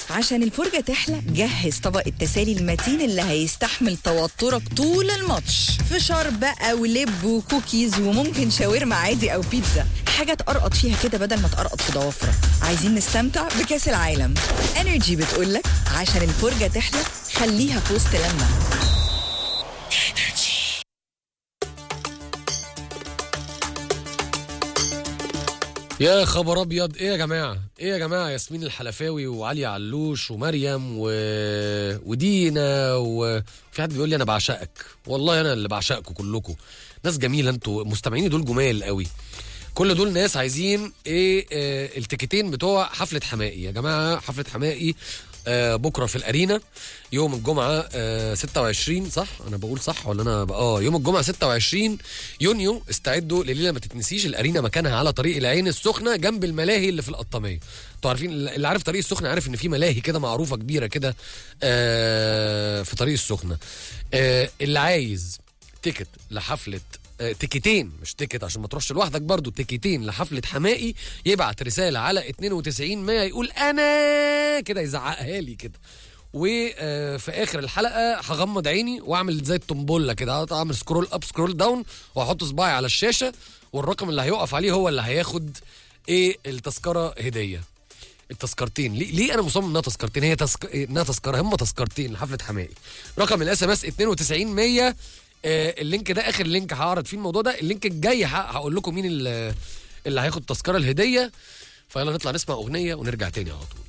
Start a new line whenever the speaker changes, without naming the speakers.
عشان الفرجة تحلى جهز طبق التسالي المتين اللي هيستحمل توترك طول الماتش فشار بقى ولب وكوكيز وممكن شاورما عادي أو بيتزا حاجة تقرقط فيها كده بدل ما تقرقط في ضوافرك عايزين نستمتع بكأس العالم انرجي بتقولك عشان الفرجة تحلى خليها في وسط لمة
يا خبر ابيض ايه يا جماعه ايه يا جماعه ياسمين الحلفاوي وعلي علوش ومريم و... ودينا وفي حد بيقول لي انا بعشقك والله انا اللي بعشقكم كلكم ناس جميله انتوا مستمعيني دول جمال قوي كل دول ناس عايزين ايه آه التيكتين بتوع حفله حمائي يا جماعه حفله حمائي آه بكره في الارينا يوم الجمعه آه 26 صح انا بقول صح ولا انا ب... اه يوم الجمعه 26 يونيو استعدوا لليله ما تتنسيش الارينا مكانها على طريق العين السخنه جنب الملاهي اللي في القطاميه انتوا عارفين اللي عارف طريق السخنه عارف ان في ملاهي كده معروفه كبيره كده آه في طريق السخنه آه اللي عايز تيكت لحفله آه، تيكتين مش تيكت عشان ما تروحش لوحدك برضو تيكتين لحفله حمائي يبعت رساله على 92 100 يقول انا كده يزعقها لي كده وفي اخر الحلقه هغمض عيني واعمل زي الطنبله كده اعمل سكرول اب سكرول داون واحط صباعي على الشاشه والرقم اللي هيقف عليه هو اللي هياخد ايه التذكره هديه التذكرتين ليه, ليه انا مصمم انها تذكرتين هي تسك... انها تذكره هم تذكرتين لحفله حمائي رقم الاس ام اس 92 100 آه اللينك ده اخر لينك هعرض فيه الموضوع ده اللينك الجاي ه- هقول لكم مين اللي, اللي هياخد تذكره الهديه فيلا نطلع نسمع اغنيه ونرجع تاني على طول